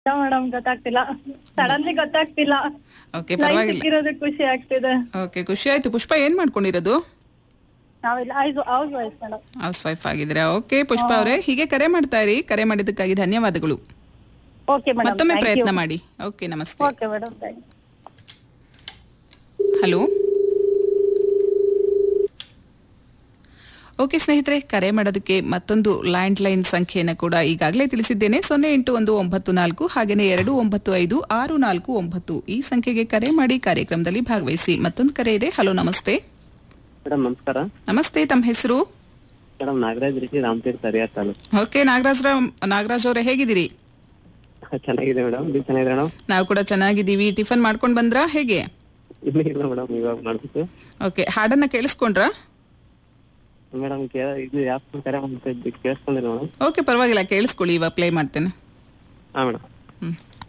madam ಗೊತ್ತಾಗ್ತಿಲ್ಲ suddenly ಗೊತ್ತಾಗ್ತಿಲ್ಲ okay line ಪರವಾಗಿಲ್ಲ ಸಿಕ್ಕಿರೋದಕ್ಕೆ ಖುಷಿ ಆಗ್ತಿದೆ ಓಕೆ ಖುಷಿ ಆಯ್ತು ಪುಷ್ಪ ಏನ್ ಮಾಡ್ಕೊಂಡಿರೋದು ನಾವಿಲ್ಲ house house wife madam house wife ಆಗಿದ್ದೀರಾ ಓಕೆ ಪುಷ್ಪ ಅವರೇ ಹೀಗೆ ಕರೆ ಮಾಡ್ತಾ ಇರಿ ಕರೆ ಮಾಡಿದ್ದಕ್ಕಾಗಿ ಧನ್ಯವಾದಗಳು ಓಕೆ ಮೇಡಮ್ ಮತ್ತೊಮ್ಮೆ ಪ್ರಯತ್ನ ಮಾಡಿ ಓಕೆ ನಮಸ್ತೆ okay madam thank hello okay ಸ್ನೇಹಿತರೆ ಕರೆ ಮಾಡೋದಕ್ಕೆ ಮತ್ತೊಂದು ಲ್ಯಾಂಡ್ ಲೈನ್ ಸಂಖ್ಯೆಯನ್ನು ಕೂಡ ಈಗಾಗಲೇ ತಿಳಿಸಿದ್ದೇನೆ ಸೊನ್ನೆ ಎಂಟು ಒಂದು ಒಂಬತ್ತು ನಾಲ್ಕು ಹಾಗೆಯೇ ಎರಡು ಒಂಬತ್ತು ಐದು ಆರು ನಾಲ್ಕು ಒಂಬತ್ತು ಈ ಸಂಖ್ಯೆಗೆ ಕರೆ ಮಾಡಿ ಕಾರ್ಯಕ್ರಮದಲ್ಲಿ ಭಾಗವಹಿಸಿ ಮತ್ತೊಂದು ಕರೆ ಇದೆ ಹಲೋ ನಮಸ್ತೆ ಮೇಡಮ್ ನಮಸ್ಕಾರ ನಮಸ್ತೆ ತಮ್ಮ ಹೆಸರು ಮೇಡಮ್ ನಾಗರಾಜ್ ರಿಷಿ ರಾಮತೀರ್ಥ ಹರಿಹರ ತಾಲೂಕು ಓಕೆ ನಾಗರಾಜ್ ನಾಗರಾಜ್ ಅವರೇ ಹೇಗಿದ್ದೀರಿ ಚೆನ್ನಾಗಿದೆ ಮೇಡಮ್ ನೀವು ಚೆನ್ನಾಗಿದೆ ಮೇಡಮ್ ನಾವು ಕೂಡ ಚೆನ್ನಾಗಿದ್ದೀವಿ ಟಿಫನ್ ಮಾಡ್ಕೊಂಡು ಬಂದ್ರಾ ಹೇಗೆ ಇನ್ನೂ ಇಲ್ಲ ಮೇಡಮ್ ಇವಾಗ ಮಾಡ್ಬೇಕು ಓಕೆ ಹಾಡನ್ನ ಕೇಳಿಸ್ಕೊಂಡ್ರಾ ಮೇಡಮ್ ಇದು ಯಾಕೆ ಕರೆ ಮಾಡ್ತಾ ಇದ್ದು ಕೇಳಿಸ್ಕೊಂಡಿಲ್ಲ ಮೇಡಮ್ ಓಕೆ ಪರವಾಗಿಲ್ಲ ಕೇಳಿಸ್ಕೊಳ್ಳಿ ಇವಾಗ ಪ್ಲೇ ಮಾಡ್ತೇನೆ ಹಾಂ ಮೇಡಮ್ ಹ್ಮ್